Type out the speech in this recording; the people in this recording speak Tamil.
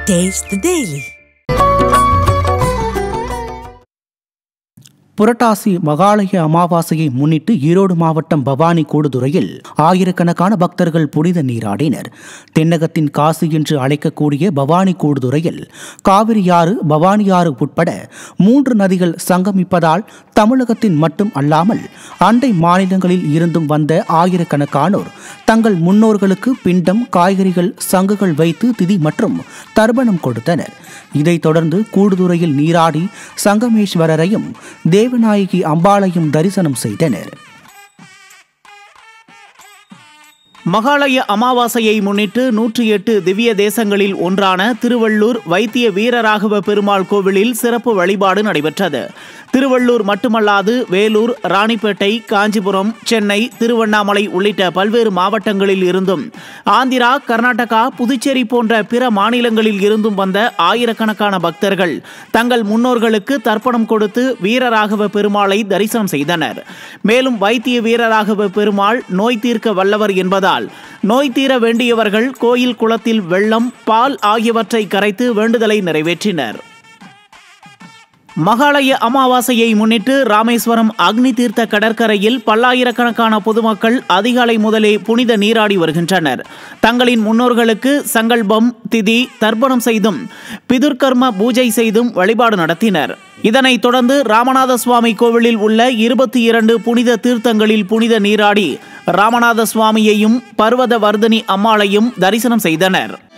Taste the Daily. புரட்டாசி மகாலய அமாவாசையை முன்னிட்டு ஈரோடு மாவட்டம் பவானி கூடுதுறையில் ஆயிரக்கணக்கான பக்தர்கள் புனித நீராடினர் தென்னகத்தின் காசு என்று அழைக்கக்கூடிய பவானி கூடுதுறையில் காவிரியாறு பவானியாறு உட்பட மூன்று நதிகள் சங்கமிப்பதால் தமிழகத்தின் மட்டும் அல்லாமல் அண்டை மாநிலங்களில் இருந்தும் வந்த ஆயிரக்கணக்கானோர் தங்கள் முன்னோர்களுக்கு பிண்டம் காய்கறிகள் சங்குகள் வைத்து திதி மற்றும் தர்ப்பணம் கொடுத்தனர் இதைத் தொடர்ந்து கூடுதுறையில் நீராடி சங்கமேஸ்வரரையும் தேவநாயகி அம்பாளையும் தரிசனம் செய்தனர் மகாலய அமாவாசையை முன்னிட்டு நூற்றி எட்டு திவ்ய தேசங்களில் ஒன்றான திருவள்ளூர் வைத்திய வீரராகவ பெருமாள் கோவிலில் சிறப்பு வழிபாடு நடைபெற்றது திருவள்ளூர் மட்டுமல்லாது வேலூர் ராணிப்பேட்டை காஞ்சிபுரம் சென்னை திருவண்ணாமலை உள்ளிட்ட பல்வேறு மாவட்டங்களில் இருந்தும் ஆந்திரா கர்நாடகா புதுச்சேரி போன்ற பிற மாநிலங்களில் இருந்தும் வந்த ஆயிரக்கணக்கான பக்தர்கள் தங்கள் முன்னோர்களுக்கு தர்ப்பணம் கொடுத்து வீரராகவ பெருமாளை தரிசனம் செய்தனர் மேலும் வைத்திய வீரராகவ பெருமாள் நோய் தீர்க்க வல்லவர் என்பதால் நோய் தீர வேண்டியவர்கள் கோயில் குளத்தில் வெள்ளம் பால் ஆகியவற்றை கரைத்து வேண்டுதலை நிறைவேற்றினர் மகாலய அமாவாசையை முன்னிட்டு ராமேஸ்வரம் அக்னி தீர்த்த கடற்கரையில் பல்லாயிரக்கணக்கான பொதுமக்கள் அதிகாலை முதலே புனித நீராடி வருகின்றனர் தங்களின் முன்னோர்களுக்கு சங்கல்பம் திதி தர்ப்பணம் செய்தும் பிதுர்கர்ம பூஜை செய்தும் வழிபாடு நடத்தினர் இதனைத் தொடர்ந்து ராமநாத சுவாமி கோவிலில் உள்ள இருபத்தி இரண்டு புனித தீர்த்தங்களில் புனித நீராடி ராமநாத சுவாமியையும் பர்வத வர்தனி அம்மாளையும் தரிசனம் செய்தனர்